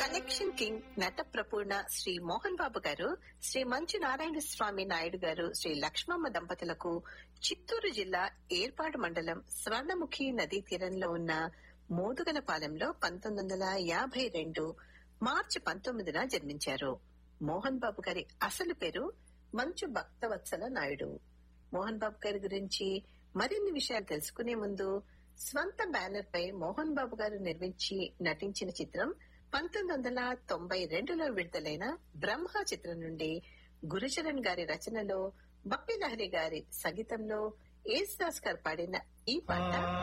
collection king నట ప్రపూర్ణ శ్రీ మోహన్ బాబు గారు శ్రీ మంచు నారాయణ స్వామి నాయుడు గారు శ్రీ లక్ష్మమ్మ దంపతులకు చిత్తూరు జిల్లా ఏర్పాడు మండలం స్వర్ణముఖి నదీ తీరంలో ఉన్న మోదుగలపాలెంలో పంతొమ్మిది వందల యాభై రెండు మార్చి పంతొమ్మిదిన జన్మించారు మోహన్ బాబు గారి అసలు పేరు మంచు భక్తవత్సల నాయుడు మోహన్ బాబు గారి గురించి మరిన్ని విషయాలు తెలుసుకునే ముందు స్వంత బ్యానర్ పై మోహన్ బాబు గారు నిర్మించి నటించిన చిత్రం పంతొమ్మిది వందల తొంభై రెండులో విడుదలైన బ్రహ్మ చిత్రం నుండి గురుచరణ్ గారి రచనలో బప్పి లహరి గారి సంగీతంలో యేసుదాస్ గారు పాడిన ఈ పాట